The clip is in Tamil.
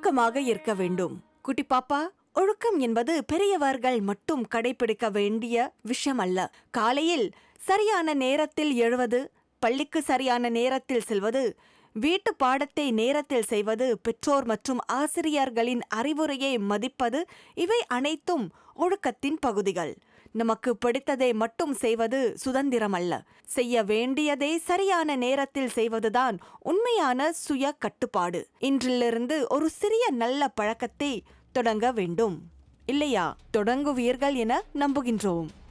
ஒழுக்கமாக இருக்க வேண்டும் குட்டி பாப்பா ஒழுக்கம் என்பது பெரியவர்கள் மட்டும் கடைபிடிக்க வேண்டிய விஷயம் அல்ல காலையில் சரியான நேரத்தில் எழுவது பள்ளிக்கு சரியான நேரத்தில் செல்வது வீட்டு பாடத்தை நேரத்தில் செய்வது பெற்றோர் மற்றும் ஆசிரியர்களின் அறிவுரையை மதிப்பது இவை அனைத்தும் ஒழுக்கத்தின் பகுதிகள் நமக்கு பிடித்ததை மட்டும் செய்வது சுதந்திரம் அல்ல செய்ய வேண்டியதை சரியான நேரத்தில் செய்வதுதான் உண்மையான சுய கட்டுப்பாடு இன்றிலிருந்து ஒரு சிறிய நல்ல பழக்கத்தை தொடங்க வேண்டும் இல்லையா தொடங்குவீர்கள் என நம்புகின்றோம்